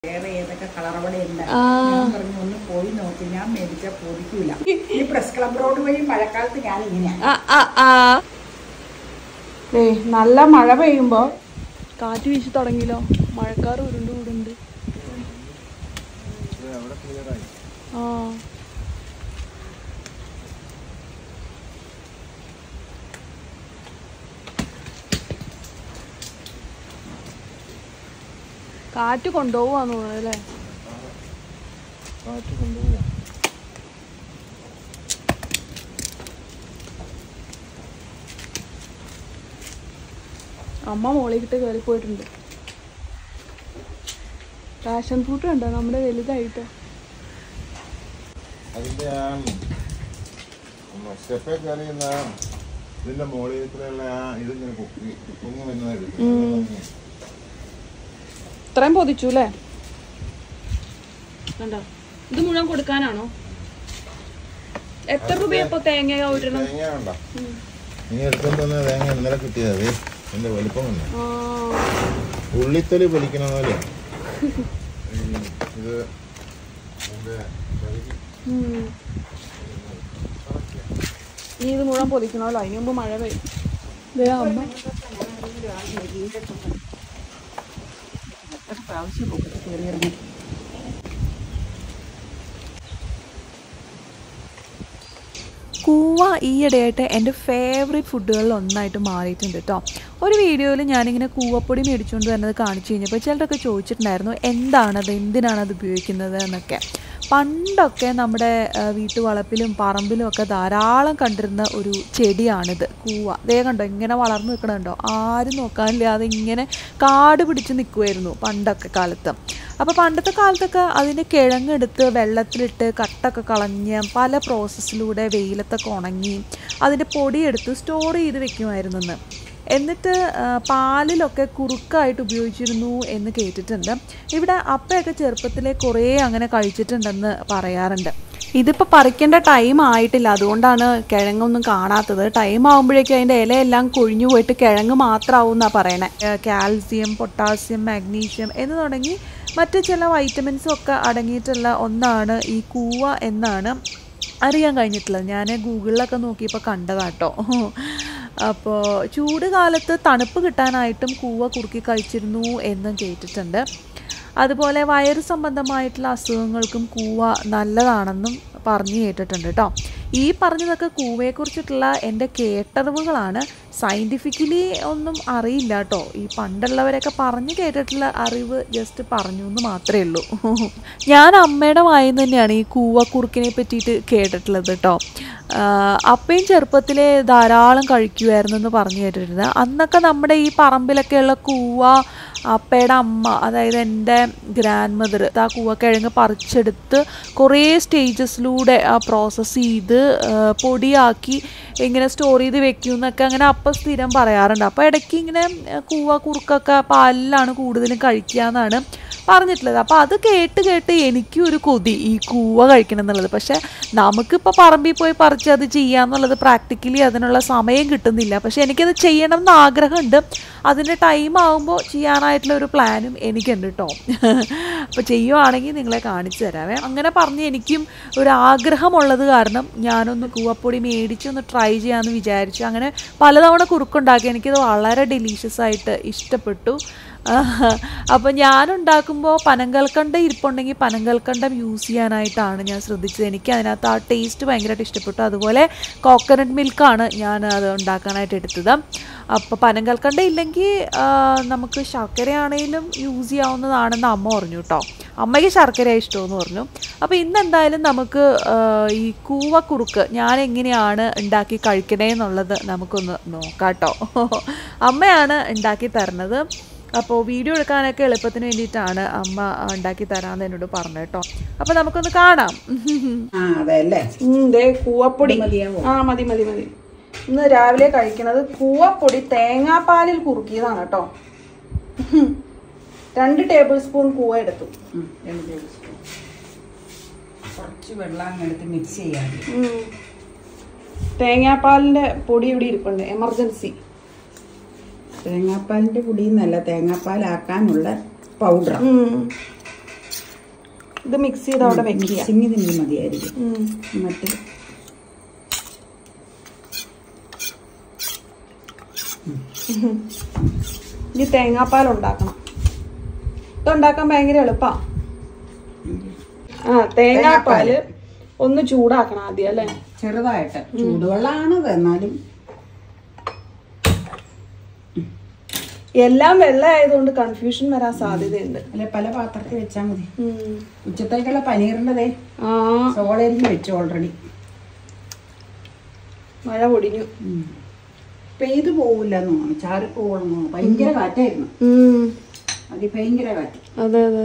വേറെ ഏതൊക്കെ കളറവിടെ ഉണ്ട് ആ. ഞാൻ പറഞ്ഞു ഒന്ന് പോയി നോക്കി ഞാൻ മേടിച്ച പൊതിക്കൂല ഈ പ്രസ് ക്ലബ് റോഡ് വഴി മഴക്കാലത്ത് ഞാൻ ഇങ്ങനെയാ ആ, ആ, ആ. ദേ, നല്ല മഴ പെയ്യുമ്പോ കാറ്റ് വീശി തുടങ്ങിയല്ലോ മഴക്കാർ ഉരുണ്ട് കൂടുണ്ട് ആ കാറ്റ് കൊണ്ടുപോവാന്ന് തോന്നുന്നു അല്ലേ കാറ്റ് കൊണ്ടുപോവാ അമ്മ മോളിക്കിട്ട് കയറി പോയിട്ടുണ്ട് പാഷൻ ഫ്രൂട്ട് കണ്ടോ നമ്മുടെ വലുതായിട്ട് അതിന്റെ ആ സ്റ്റെപ്പേ കയറിയുന്ന ഇതിന്റെ മുകളിലത്തിലുള്ള ആ ഇതിങ്ങനെ പൊക്കി പൊങ്ങി വരുന്നതായിട്ട് ഇത്രയും പൊതിച്ചു അല്ലേ കണ്ടോ ഇത് മുഴുവൻ കൊടുക്കാനാണോ എത്ര രൂപയപ്പോ തേങ്ങ ഇടണം തേങ്ങ വേണ്ട നീ എടുത്തോണ്ട് വന്ന തേങ്ങ ഇന്നലെ കിട്ടിയത് അതെ എന്റെ വലിപ്പം കണ്ടോ ആ ഉള്ളിത്തൊലി പൊലിക്കണ പോലെ ഇത് ഇതിന്റെ കറിക്ക് ഉം. ഇനി ഇത് മുഴുവൻ പൊതിക്കണമല്ലോ അതിന് മുമ്പ് മഴ പെയ്യും ദേ അമ്മ എത്ര പ്രാവശ്യം പോകട്ടെ കയറി ഇറങ്ങി കൂവ ഈയിടെയായിട്ട് എൻ്റെ ഫേവറേറ്റ് ഫുഡുകളിൽ ഒന്നായിട്ട് മാറിയിട്ടുണ്ട് കേട്ടോ ഒരു വീഡിയോയിൽ ഞാനിങ്ങനെ കൂവപ്പൊടി മേടിച്ചുകൊണ്ട് വരുന്നത് കാണിച്ചു കഴിഞ്ഞപ്പോൾ ചിലരൊക്കെ ചോദിച്ചിട്ടുണ്ടായിരുന്നു എന്താണത് എന്തിനാണ് അത് ഉപയോഗിക്കുന്നത് എന്നൊക്കെ പണ്ടൊക്കെ നമ്മുടെ ആ, വീട്ടുവളപ്പിലും പറമ്പിലും ഒക്കെ ധാരാളം കണ്ടിരുന്ന ഒരു ചെടിയാണിത് കൂവ ദേ കണ്ടോ ഇങ്ങനെ വളർന്നു നിൽക്കണുണ്ടോ ആരും നോക്കാനില്ലാതെ ഇങ്ങനെ കാട് പിടിച്ച് നിൽക്കുമായിരുന്നു പണ്ടൊക്കെ കാലത്ത് അപ്പോൾ പണ്ടത്തെ കാലത്തൊക്കെ അതിൻ്റെ കിഴങ്ങെടുത്ത് വെള്ളത്തിലിട്ട് കട്ടൊക്കെ കളഞ്ഞ് പല പ്രോസസ്സിലൂടെ വെയിലത്തൊക്കെ ഉണങ്ങി അതിൻ്റെ പൊടിയെടുത്ത് സ്റ്റോർ ചെയ്ത് വെക്കുമായിരുന്നെന്ന് എന്നിട്ട് ആ, പാലിലൊക്കെ കുറുക്കായിട്ട് ഉപയോഗിച്ചിരുന്നു എന്ന് കേട്ടിട്ടുണ്ട് ഇവിടെ അപ്പയൊക്കെ ചെറുപ്പത്തിലെ കുറേ അങ്ങനെ കഴിച്ചിട്ടുണ്ടെന്ന് പറയാറുണ്ട് ഇതിപ്പോൾ പറിക്കേണ്ട ടൈം ആയിട്ടില്ല അതുകൊണ്ടാണ് കിഴങ്ങൊന്നും കാണാത്തത് ടൈം ആകുമ്പോഴേക്കും അതിൻ്റെ ഇലയെല്ലാം കൊഴിഞ്ഞു പോയിട്ട് കിഴങ്ങ് മാത്രമാവും എന്നാണ് പറയണേ കാൽസ്യം പൊട്ടാസ്യം മാഗ്നീഷ്യം എന്ന് തുടങ്ങി മറ്റ് ചില വൈറ്റമിൻസും ഒക്കെ അടങ്ങിയിട്ടുള്ള ഒന്നാണ് ഈ കൂവ എന്നാണ് അറിയാൻ കഴിഞ്ഞിട്ടുള്ളത് ഞാൻ ഗൂഗിളിലൊക്കെ നോക്കിയപ്പോൾ കണ്ടതാട്ടോ അപ്പോൾ ചൂട് കാലത്ത് തണുപ്പ് കിട്ടാനായിട്ടും കൂവ കുറുക്കി കഴിച്ചിരുന്നു എന്നും കേട്ടിട്ടുണ്ട് അതുപോലെ വയറ് സംബന്ധമായിട്ടുള്ള അസുഖങ്ങൾക്കും കൂവ നല്ലതാണെന്നും പറഞ്ഞു കേട്ടിട്ടുണ്ട് കേട്ടോ ഈ പറഞ്ഞതൊക്കെ കൂവയെക്കുറിച്ചിട്ടുള്ള എൻ്റെ കേട്ടറിവുകളാണ് സയൻറ്റിഫിക്കലി ഒന്നും അറിയില്ല കേട്ടോ ഈ പണ്ടുള്ളവരൊക്കെ പറഞ്ഞു കേട്ടിട്ടുള്ള അറിവ് ജസ്റ്റ് പറഞ്ഞു എന്ന് മാത്രമേ ഉള്ളൂ ഞാൻ അമ്മയുടെ വായിൽ തന്നെയാണ് ഈ കൂവക്കുറുക്കിനെ പറ്റിയിട്ട് കേട്ടിട്ടുള്ളത് കേട്ടോ ആഹ് അപ്പയും ചെറുപ്പത്തിലെ ധാരാളം കഴിക്കുമായിരുന്നു എന്ന് പറഞ്ഞു കേട്ടിട്ടുണ്ട് അന്നൊക്കെ നമ്മുടെ ഈ പറമ്പിലൊക്കെയുള്ള കൂവ അപ്പയുടെ അമ്മ അതായത് എൻ്റെ ഗ്രാൻഡ് മദർ ആ കൂവക്കിഴങ്ങ് പറിച്ചെടുത്ത് കുറേ സ്റ്റേജസിലൂടെ ആ പ്രോസസ്സ് ചെയ്ത് ആ, പൊടിയാക്കി ഇങ്ങനെ സ്റ്റോർ ചെയ്ത് വെക്കും എന്നൊക്കെ അങ്ങനെ അപ്പം സ്ഥിരം പറയാറുണ്ട് അപ്പോൾ ഇടയ്ക്ക് ഇങ്ങനെ ആ, കൂവ കുറുക്കൊക്കെ പാലിലാണ് കൂടുതലും കഴിക്കുക എന്നാണ് പറഞ്ഞിട്ടുള്ളത് അപ്പോൾ അത് കേട്ട് കേട്ട് എനിക്കും ഒരു കൊതി ഈ കൂവ കഴിക്കണം എന്നുള്ളത് പക്ഷേ നമുക്കിപ്പോൾ പറമ്പിൽ പോയി പറിച്ച് അത് ചെയ്യാന്നുള്ളത് പ്രാക്ടിക്കലി അതിനുള്ള സമയം കിട്ടുന്നില്ല പക്ഷേ എനിക്കത് ചെയ്യണം എന്ന് ആഗ്രഹമുണ്ട് അതിൻ്റെ ടൈം ആകുമ്പോൾ ചെയ്യാനായിട്ടുള്ള ഒരു പ്ലാനും എനിക്കുണ്ട് കേട്ടോ അപ്പോൾ ചെയ്യുവാണെങ്കിൽ നിങ്ങളെ കാണിച്ചു തരാവേ അങ്ങനെ പറഞ്ഞ് എനിക്കും ഒരു ആഗ്രഹമുള്ളത് കാരണം ഞാനൊന്ന് കൂവപ്പൊടി മേടിച്ചൊന്ന് ട്രൈ ചെയ്യാമെന്ന് വിചാരിച്ചു അങ്ങനെ പലതവണ കുറുക്കുണ്ടാക്കി എനിക്കത് വളരെ ഡെലീഷ്യസ് ആയിട്ട് ഇഷ്ടപ്പെട്ടു അപ്പോൾ ഞാനുണ്ടാക്കുമ്പോൾ പനങ്കൽക്കണ്ടം ഇരിപ്പുണ്ടെങ്കിൽ പനങ്കൽക്കണ്ടം യൂസ് ചെയ്യാനായിട്ടാണ് ഞാൻ ശ്രദ്ധിച്ചത് എനിക്ക് അതിനകത്ത് ആ ടേസ്റ്റ് ഭയങ്കരമായിട്ട് ഇഷ്ടപ്പെട്ടു അതുപോലെ കോക്കനട്ട് മിൽക്കാണ് ഞാൻ അത് ഉണ്ടാക്കാനായിട്ട് എടുത്തത് അപ്പോൾ പനങ്കൽക്കണ്ടം ഇല്ലെങ്കിൽ ആ, നമുക്ക് ശർക്കരയാണെങ്കിലും യൂസ് ചെയ്യാവുന്നതാണെന്ന് അമ്മ പറഞ്ഞു കേട്ടോ അമ്മയ്ക്ക് ശർക്കര ഇഷ്ടമെന്ന് പറഞ്ഞു അപ്പോൾ ഇന്ന് എന്തായാലും നമുക്ക് ആ, ഈ കൂവക്കുറുക്ക് ഞാൻ എങ്ങനെയാണ് ഉണ്ടാക്കി കഴിക്കണേ എന്നുള്ളത് നമുക്കൊന്ന് നോക്കാം കേട്ടോ അമ്മയാണ് ഉണ്ടാക്കി തരുന്നത് അപ്പോൾ വീഡിയോ എടുക്കാനൊക്കെ എളുപ്പത്തിന് വേണ്ടിയിട്ടാണ് അമ്മ ഉണ്ടാക്കി തരാമെന്ന് എന്നോട് പറഞ്ഞു കേട്ടോ അപ്പോൾ നമുക്കൊന്ന് കാണാം ആ അതെ അല്ലേ ഉം, ദേ കൂവപ്പൊടി മതിയാവോ? ആ മതി മതി മതി ഇന്ന് രാവിലെ കഴിക്കണത് കൂവപ്പൊടി തേങ്ങാപ്പാലിൽ കുറുക്കിയതാണ് കേട്ടോ ഉം. രണ്ട് ടേബിൾ സ്പൂൺ കൂവ എടുത്തു ഉം, രണ്ട് ടേബിൾ സ്പൂൺ കുറച്ച് വെള്ളം അങ്ങ് എടുത്ത് മിക്സ് ചെയ്യാൻ ഉം. തേങ്ങാപ്പാലിന്റെ പൊടി ഇവിടെ ഇരിപ്പുണ്ട് എമർജൻസി തേങ്ങാപ്പാലിന്റെ പൊടി എന്നല്ല തേങ്ങാപ്പാലാക്കാനുള്ള പൗഡർ ഉം. ഇത് മിക്സ് ചെയ്ത് അവിടെ വെക്കുക മിക്സിങ് ഇതിന് മതിയായിരിക്കും ഉം. മറ്റേ ഇനി തേങ്ങാപ്പാൽ ഉണ്ടാക്കണം ഇതുണ്ടാക്കാൻ ഭയങ്കര എളുപ്പാ ആ തേങ്ങാപ്പാല് ഒന്ന് ചൂടാക്കണം ആദ്യം അല്ലേ ചെറുതായിട്ട് ചൂടുവെള്ളമാണത് എന്നാലും എല്ലാം വെള്ള ആയതുകൊണ്ട് കൺഫ്യൂഷൻ വരാൻ സാധ്യതയുണ്ട് അല്ലെ പല പാത്രത്തിൽ വെച്ചാൽ മതി ഉം. ഉച്ചത്തേക്കുള്ള പനീറിൻ്റെതേ ആ സോളരിഞ്ഞ് വെച്ചു ഓൾറെഡി മഴ പൊടിഞ്ഞു പെയ്തു പോവില്ല എന്ന് തോന്നുന്നു ചാറി പോകണമെന്ന് തോന്നുന്നു ഭയങ്കര കാറ്റായിരുന്നു ഉം. അതിഭയങ്കര കാറ്റ് അതെ അതെ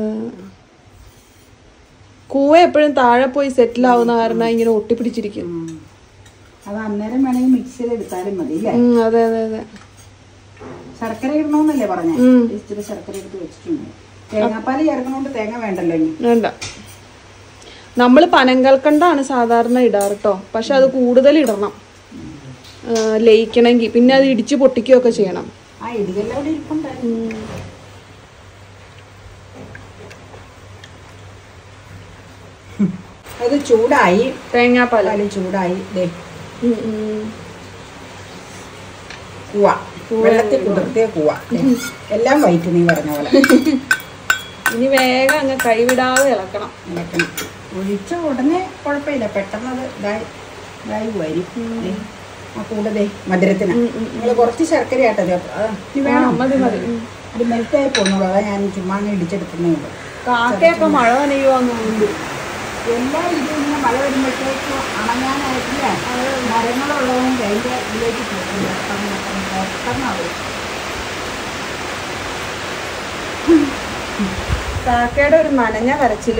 കൂവ എപ്പോഴും താഴെ പോയി സെറ്റിൽ ആവുന്ന കാരണം ഇങ്ങനെ ഒട്ടിപ്പിടിച്ചിരിക്കും ഉം. അത് അന്നേരം വേണമെങ്കിൽ മിക്സ് ചെയ്ത് എടുത്താലും മതി അല്ലേ ഉം, അതെ അതെ അതെ ശർക്കര ഇടണമെന്നല്ലേ പറഞ്ഞേ ഉം. ഇച്ചിരി ശർക്കര എടുത്ത് വെച്ചിട്ടുണ്ട് തേങ്ങാപ്പാൽ ചേർക്കണോണ്ട് തേങ്ങ വേണ്ടല്ലോ ഇനി വേണ്ട നമ്മൾ പനങ്കൽക്കണ്ടാണ് സാധാരണ ഇടാറ് കേട്ടോ പക്ഷെ അത് കൂടുതൽ ഇടണം ആ, ലയിക്കണമെങ്കിൽ പിന്നെ അത് ഇടിച്ച് പൊട്ടിക്കുകയൊക്കെ ചെയ്യണം ആ ഇടികെല്ലാം അവിടെ ഇരിപ്പുണ്ടായിരുന്നു അത് ചൂടായി തേങ്ങാപ്പാല പാല് ചൂടായി ദേ കൂവ വെള്ളത്തിൽ കുതിർത്തിയ കൂവ ദേ. എല്ലാം വൈറ്റ് നീ പറഞ്ഞ പോലെ ഇനി വേഗം അങ്ങ് കൈവിടാതെ ഇളക്കണം ഇളക്കണം ഒഴിച്ച ഉടനെ കുഴപ്പമില്ല പെട്ടെന്ന് അത് ഇതായി ഇതായി വരും ദേ. ആ കൂടെ ദേ മധുരത്തിന് നിങ്ങൾ കുറച്ച് ശർക്കര ആട്ടത് ഇനി വേണം മതി മതി ഉം. ഇത് മെൽറ്റായി പോകുന്നുള്ളൂ അതാ ഞാൻ ചുമ്മാ അങ്ങ് ഇടിച്ചെടുക്കുന്നേ ഉള്ളൂ കാക്കയൊക്കെ മഴ നനയുവാന്ന് തോന്നുന്നു എല്ലാ ഇതും ഇങ്ങനെ മഴ വരുമ്പോഴത്തേക്കും അണങ്ങാനായിട്ടില്ല മരങ്ങളുള്ളതുകൊണ്ട് അതിൻ്റെ ഇതിലേക്ക് പോകില്ല പെട്ടെന്നാവും കാക്കയുടെ ഒരു നനഞ്ഞ കരച്ചില്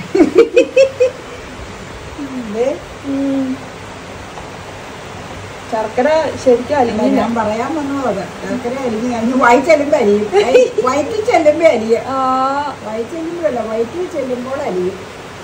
ഇത് ശർക്കര ശരിക്കും അല്ല, അലിഞ്ഞില്ല ഞാൻ പറയാൻ വന്നത് ശർക്കര അരിഞ്ഞ് കഴിഞ്ഞ് വയറ്റ് ചെല്ലുമ്പോൾ അരിയും വയറ്റിൽ ചെല്ലുമ്പോൾ അരിയും ആ വയറ്റ് ചെല്ലുമ്പോഴല്ല വയറ്റിൽ ചെല്ലുമ്പോൾ അരിയും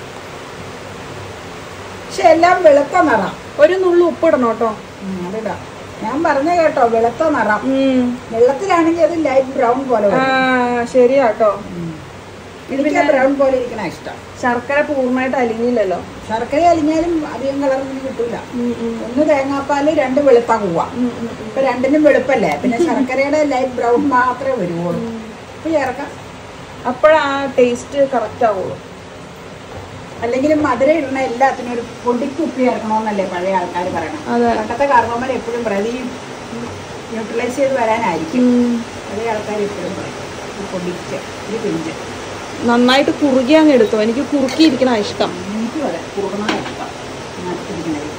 പക്ഷെ എല്ലാം വെളുത്ത നിറം ഒരു നുള്ളു ഉപ്പിടണം കേട്ടോ ഉം, അതിടാം ഞാൻ പറഞ്ഞ കേട്ടോ വെളുത്ത നിറം ഉം. വെള്ളത്തിലാണെങ്കിൽ അത് ലൈറ്റ് ബ്രൗൺ പോലെ ആ വരും ശരിയാ കേട്ടോ എനിക്ക് ബ്രൗൺ പോലെ ഇരിക്കണ ഇഷ്ടം ശർക്കര പൂർണ്ണമായിട്ട് അലിഞ്ഞില്ലല്ലോ ശർക്കര അലിഞ്ഞാലും അധികം കളറൊന്നും കിട്ടൂല ഉം, ഉം. ഒന്ന് തേങ്ങാപ്പാല് രണ്ട് വെളുത്ത കൂവ ഉം, ഉം, ഉം. ഇപ്പൊ രണ്ടിനും വെളുപ്പല്ലേ പിന്നെ ശർക്കരയുടെ ലൈറ്റ് ബ്രൗൺ മാത്രമേ വരുവുള്ളൂ അപ്പൊ ചേർക്കാം അപ്പോഴാ ടേസ്റ്റ് കറക്റ്റ് ആവുള്ളൂ അല്ലെങ്കിൽ മധുരം ഇടുന്ന എല്ലാത്തിനും ഒരു പൊടിക്കുപ്പി ചേർക്കണമെന്നല്ലേ പഴയ ആൾക്കാർ പറയണം അതെ. പണ്ടത്തെ കാരണവന്മാർ എപ്പോഴും പ്രതി ന്യൂട്രലൈസ് ചെയ്ത് വരാനായിരിക്കും ഉം. പഴയ ആൾക്കാർ എപ്പോഴും പറയും ഒരു പൊടിക്ക് ഒരു പിഞ്ച് നന്നായിട്ട് കുറുകി അങ്ങ് എടുത്തോ എനിക്ക് കുറുക്കിയിരിക്കണ ഇഷ്ടം എനിക്കും അതെ കുറുകണ ഇഷ്ടം നട്ടിരിക്കണത്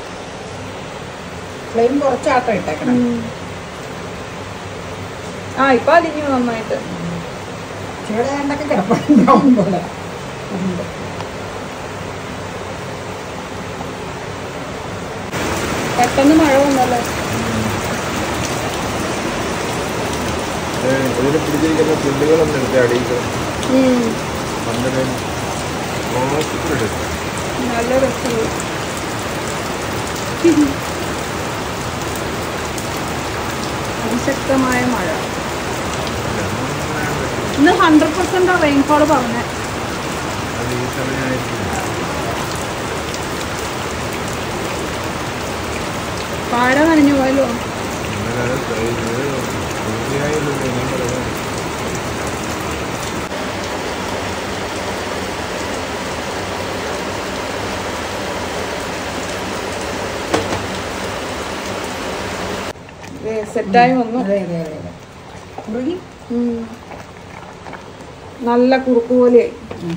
ഫ്ലെയിം കുറച്ചാട്ടം ഇട്ടേക്കണം ആ ഇപ്പൊ അലിഞ്ഞു നന്നായിട്ട് ചുവടെ കണ്ടൊക്കെ കിടപ്പുണ്ടാവും പോലെ ഉണ്ട്. പെട്ടെന്ന് മഴ വന്നല്ലോ ഇതിൽ പിടിച്ചിരിക്കുന്ന പുല്ലുകളൊന്നും എടുത്ത് അടിയിട്ട് ഉം. മണ്ണിന് മോശത്തിലിടും നല്ല രസമുണ്ട് അതിശക്തമായ മഴ ഇന്ന് ഹൺഡ്രഡ് പെർസെന്റ് റെയിൻഫോൾ പറഞ്ഞ അത് ഈ സമയമായിരിക്കും വാഴ നനഞ്ഞു പോയല്ലോ എന്നാലത് തീർച്ചയായും ഞാൻ പറയാം സെറ്റായി വന്നു അതെ അതെ അതെ അതെ കുറുകി ഉം. നല്ല കുറുക്ക് പോലെയായി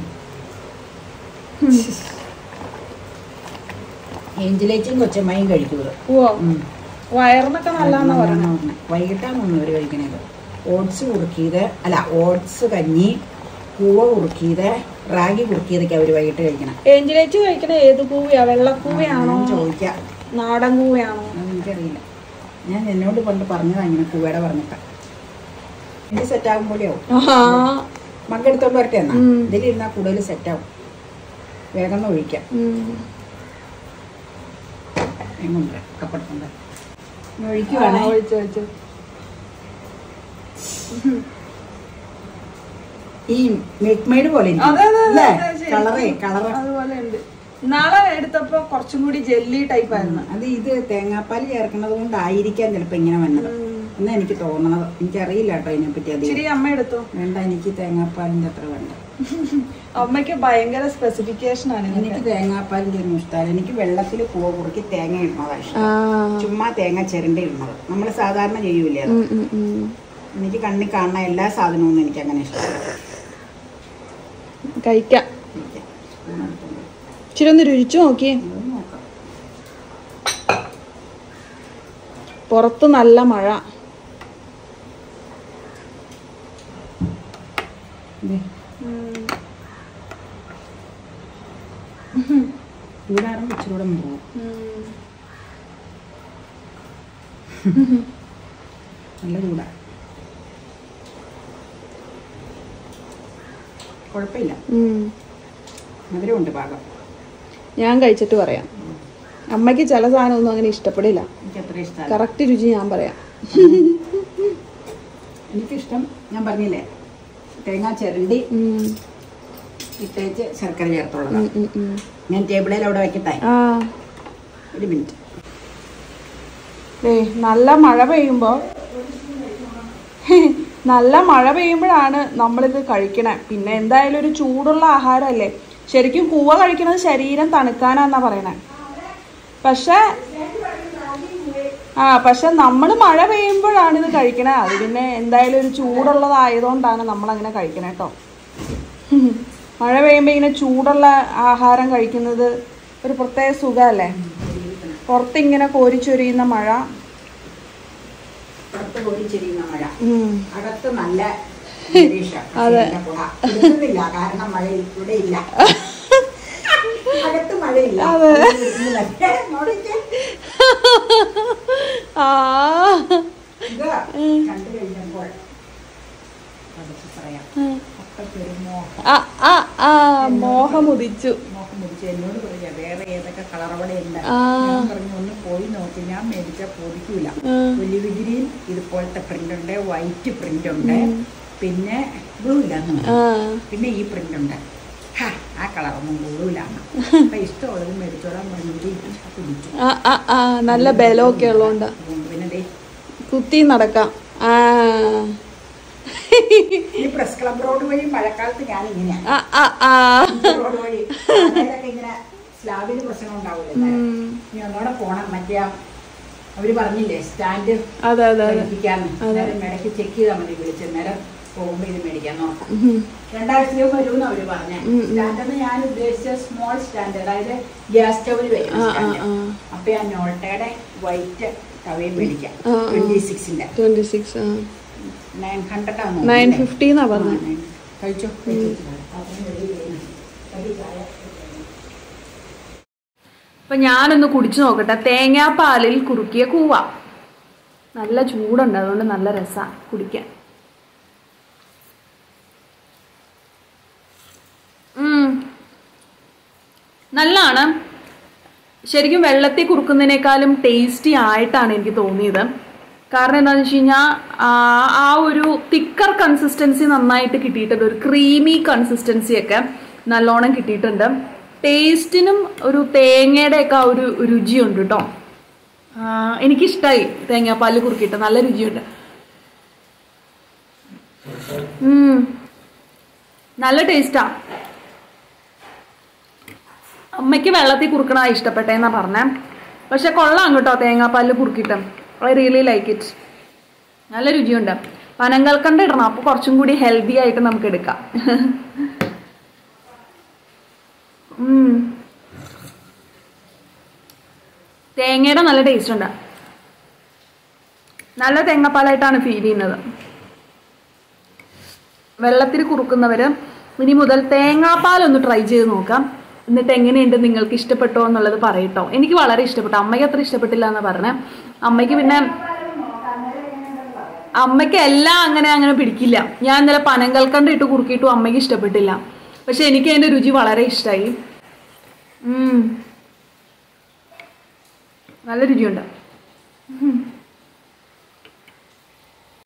ഏഞ്ചലേച്ചും കൊച്ചമ്മയും കഴിക്കുന്നത് ഓ വയറിനൊക്കെ നല്ലതാന്നാ പറയുന്നത് വൈകിട്ടാണ് ഒന്ന് അവർ കഴിക്കണത് ഓട്സ് കുറുക്കിയത് അല്ല ഓട്സ് കഞ്ഞി കൂവ കുറുക്കിയത് റാഗി കുറുക്കിയതൊക്കെ അവർ വൈകിട്ട് കഴിക്കണം ഏഞ്ചലേറ്റ് കഴിക്കണ ഏത് കൂവയാ വെള്ളക്കൂവയാണോ ഞാൻ ചോദിക്കാം നാടൻ കൂവയാണോ അതൊന്നും എനിക്കറിയില്ല ഞാൻ എന്നോട് പണ്ട് പറഞ്ഞതാ ഇങ്ങനെ കൂവയുടെ പറഞ്ഞിട്ട് ഇത് സെറ്റ് ആകുമ്പോഴേയാവും ആഹാ മക്കെടുത്തോണ്ട് വരട്ടെ എന്നാ ഉം. ഇതിലിരുന്നാൽ കൂടുതൽ സെറ്റ് ആവും വേഗം ഒന്ന് ഒഴിക്കാം ഉം. എങ്ങുണ്ട് കപ്പെടുത്തുണ്ട് ആ, ഒഴിക്കുവാണേ ഒഴിച്ച് ഒഴിച്ച് ഈ മിൽക്ക് മെയ്ഡ് പോലെ ഇരിക്കും. അതെ അതെ അല്ലേ? അതെ, അതെ കളറേ കളറ് അതുപോലെ ഉണ്ട് നാളെ എടുത്തപ്പോ കുറച്ചും കൂടി ജെല്ലി ടൈപ്പ് ആയിരുന്നു അത് ഇത് തേങ്ങാപ്പാൽ ചേർക്കുന്നത് കൊണ്ടായിരിക്കാം ചിലപ്പോ ഇങ്ങനെ വന്നത് എന്നാ എനിക്ക് തോന്നണത് എനിക്കറിയില്ല കേട്ടോ ഇതിനെപ്പറ്റി അത് ഇച്ചിരി അമ്മ എടുത്തോ വേണ്ട എനിക്ക് തേങ്ങാപ്പാലിന്റെ അത്ര വേണ്ട അമ്മയ്ക്ക് ഭയങ്കര സ്പെസിഫിക്കേഷൻ ആണ് ഇതിന്. എനിക്ക് തേങ്ങാപ്പാലിന്റെ ഒന്നും ഇഷ്ടമല്ല എനിക്ക് വെള്ളത്തിൽ കൂവ കുറുക്കി തേങ്ങ ഇടുന്നതാണ് ഇഷ്ടം ആ ചുമ്മാ തേങ്ങ ചിരണ്ടി ഇടുന്നത് നമ്മൾ സാധാരണ ചെയ്യൂലേ അത് ഉം, ഉം, ഉം. എനിക്ക് കണ്ണിൽ കാണുന്ന എല്ലാ സാധനവും ഒന്നും എനിക്ക് അങ്ങനെ ഇഷ്ടമല്ല കഴിക്കാം എനിക്ക് ഒന്നും ഇച്ചിരി ഒന്ന് രുചിച്ചു നോക്കിയേ അതൊന്നും നോക്കാം പുറത്ത് നല്ല മഴ ദേ. ചൂടാറും ഇച്ചിരൂടെ പോകും നല്ല ചൂടാ കുഴപ്പമില്ല ഉം. മധുരമുണ്ട് പാകം ഞാൻ കഴിച്ചിട്ട് പറയാം അമ്മയ്ക്ക് ചില സാധനമൊന്നും അങ്ങനെ ഇഷ്ടപ്പെടില്ല എനിക്ക് അത്ര ഇഷ്ടമല്ല കറക്റ്റ് രുചി ഞാൻ പറയാം എനിക്കിഷ്ടം ഞാൻ പറഞ്ഞില്ലേ തേങ്ങ ചിരണ്ടി ഉം. ഇട്ടേച്ച് ശർക്കര ചേർത്തുള്ളത് ഉം, ഉം, ഉം. ഞാൻ ടേബിളിൽ അവിടെ വെക്കട്ടെ ആ ഒരു മിനിറ്റ് ദേ, നല്ല മഴ പെയ്യുമ്പോ നല്ല മഴ പെയ്യുമ്പോഴാണ് നമ്മളിത് കഴിക്കണേ പിന്നെ എന്തായാലും ഒരു ചൂടുള്ള ആഹാരമല്ലേ ശരിക്കും കൂവ കഴിക്കുന്നത് ശരീരം തണുക്കാനാന്നാ പറയണേ പക്ഷെ ആ പക്ഷെ നമ്മൾ മഴ പെയ്യുമ്പോഴാണ് ഇത് കഴിക്കണേ അത് പിന്നെ എന്തായാലും ഒരു ചൂടുള്ളതായതുകൊണ്ടാണ് നമ്മൾ അങ്ങനെ കഴിക്കണേ കേട്ടോ മഴ പെയ്യുമ്പോൾ ഇങ്ങനെ ചൂടുള്ള ആഹാരം കഴിക്കുന്നത് ഒരു പ്രത്യേക സുഖമല്ലേ പുറത്തിങ്ങനെ കോരിച്ചൊരിയുന്ന മഴ പുറത്ത് പോയി ചെരിയുന്ന മഴ ഉം. അകത്ത് നല്ല അന്തരീക്ഷം. പക്ഷേ ഇതിന്റെ കുട എടുക്കുന്നില്ല കാരണം മഴ ഇവിടെ ഇല്ല അകത്ത് മഴയില്ല ഇരുന്നില്ല. നോടിക്കേ. ആ ഇത് കണ്ടു കഴിഞ്ഞപ്പോൾ അതൊക്കെ പറയാം അപ്പത്തൊരു മോഹം ആ, ആ, ആ, മോഹം ഉദിച്ചു മോഹം മുടിച്ച് എന്നോട് പറയാ വേറെ ഏതൊക്കെ കളർ അവിടെ ഉണ്ട് ആ. ഞാൻ പറഞ്ഞു ഒന്ന് പോയി നോക്കി ഞാൻ മേടിച്ച പൊതിക്കൂല വലിയ വിഗിരിയിൽ ഇതുപോലത്തെ പ്രിന്റ് ഉണ്ട് വൈറ്റ് പ്രിന്റ് ഉണ്ട് പിന്നെ ബ്ലൂ ഇല്ലാന്ന് ആ പിന്നെ ഈ പ്രിന്റ് ഉണ്ട് ഹാ, ആ കളറൊന്നും കൂടൂലാണ് അപ്പൊ ഇഷ്ടമുള്ളത് മേടിച്ചോളാൻ പറഞ്ഞിട്ട് കുടിച്ചു ആ ആ ആ നല്ല ബലമൊക്കെ ഉള്ളതുകൊണ്ട് അതുകൊണ്ട് പിന്നെ ദേ കുത്തി നടക്കാം ആ ഈ പ്രസ് ക്ലബ് റോഡ് വഴി മഴക്കാലത്ത് ഞാൻ ഇങ്ങനെയാണ് ആ ആ ആ റോഡ് വഴി അതായതൊക്കെ ഇങ്ങനെ സ്ലാബിന് പ്രശ്നം ഉണ്ടാവില്ല ഇനി ഒന്നുകൂടെ പോണം മറ്റേ ആ അവര് പറഞ്ഞില്ലേ സ്റ്റാൻഡ് അതെ അതെ അതെ മേടിക്കാന്ന് അന്നേരം ഇടയ്ക്ക് ചെക്ക് ചെയ്താൽ മതി വിളിച്ച് നേരം പോകുമ്പോ ഇത് മേടിക്കാൻ നോക്കാം രണ്ടാഴ്ചയും വരുമെന്ന് അവര് പറഞ്ഞ സ്റ്റാൻഡ് ഞാൻ ഉദ്ദേശിച്ച സ്മോൾ സ്റ്റാൻഡ് അതായത് ഗ്യാസ് സ്റ്റവിൽ വരുന്ന ആ, ആ, സ്റ്റാൻഡ് ആ. അപ്പൊ ഞാൻ നോട്ടയുടെ വൈറ്റ് തവയും മേടിക്കാം ആ, ആ. ട്വന്റി സിക്സിന്റെ ട്വന്റി സിക്സ് ആ നയൻ ഹൺഡ്രഡ് ആണ് നയൻ ഫിഫ്റ്റി എന്നാ പറഞ്ഞത് കഴിച്ചോ കഴിച്ചോ അപ്പൊ ഞാനൊന്ന് കുടിച്ചു നോക്കട്ടെ തേങ്ങാപ്പാലിൽ കുറുക്കിയ കൂവ നല്ല ചൂടുണ്ട് അതുകൊണ്ട് നല്ല രസാ കുടിക്കാൻ ഉം. നല്ലതാണ് ശരിക്കും വെള്ളത്തിൽ കുറുക്കുന്നതിനേക്കാളും ടേസ്റ്റി ആയിട്ടാണ് എനിക്ക് തോന്നിയത് കാരണം എന്താണെന്ന് വെച്ച് കഴിഞ്ഞാൽ ആ ഒരു തിക്കർ കൺസിസ്റ്റൻസി നന്നായിട്ട് കിട്ടിയിട്ടുണ്ട് ഒരു ക്രീമി കൺസിസ്റ്റൻസി ഒക്കെ നല്ലോണം കിട്ടിയിട്ടുണ്ട് ടേസ്റ്റിനും ഒരു തേങ്ങയുടെ ഒക്കെ ആ ഒരു രുചിയുണ്ട് കേട്ടോ എനിക്കിഷ്ടമായി തേങ്ങാപ്പാല് കുറുക്കിയിട്ട് നല്ല രുചിയുണ്ട് ഉം. നല്ല ടേസ്റ്റാ അമ്മയ്ക്ക് വെള്ളത്തിൽ കുറുക്കണ ഇഷ്ടപ്പെട്ടേന്നാ പറഞ്ഞേ പക്ഷെ കൊള്ളാം കേട്ടോ തേങ്ങാപ്പാലിൽ കുറുക്കിയിട്ട് ഐ റിയലി ലൈക്ക് ഇറ്റ് നല്ല രുചിയുണ്ട് പനങ്കൽക്കണ്ട ഇടണം അപ്പോൾ കുറച്ചും കൂടി ഹെൽത്തി ആയിട്ട് നമുക്ക് എടുക്കാം ഉം. തേങ്ങയുടെ നല്ല ടേസ്റ്റ് ഉണ്ട് നല്ല തേങ്ങാപ്പാലായിട്ടാണ് ഫീൽ ചെയ്യുന്നത് വെള്ളത്തിൽ കുറുക്കുന്നവര് ഇനി മുതൽ തേങ്ങാപ്പാൽ ഒന്ന് ട്രൈ ചെയ്ത് നോക്കാം എന്നിട്ട് എങ്ങനെയുണ്ട് നിങ്ങൾക്ക് ഇഷ്ടപ്പെട്ടോ എന്നുള്ളത് പറയട്ടോ എനിക്ക് വളരെ ഇഷ്ടപ്പെട്ടു അമ്മയ്ക്ക് അത്ര ഇഷ്ടപ്പെട്ടില്ല എന്ന് പറഞ്ഞേ അമ്മയ്ക്ക് പിന്നെ അമ്മയ്ക്ക് എല്ലാം അങ്ങനെ അങ്ങനെ പിടിക്കില്ല ഞാൻ ഇന്നലെ പനങ്കൽക്കണ്ട ഇട്ട് കുറുക്കിയിട്ടും അമ്മയ്ക്ക് ഇഷ്ടപ്പെട്ടില്ല പക്ഷെ എനിക്ക് അതിന്റെ രുചി വളരെ ഇഷ്ടമായി ഉം. നല്ല രുചിയുണ്ട് ഉം.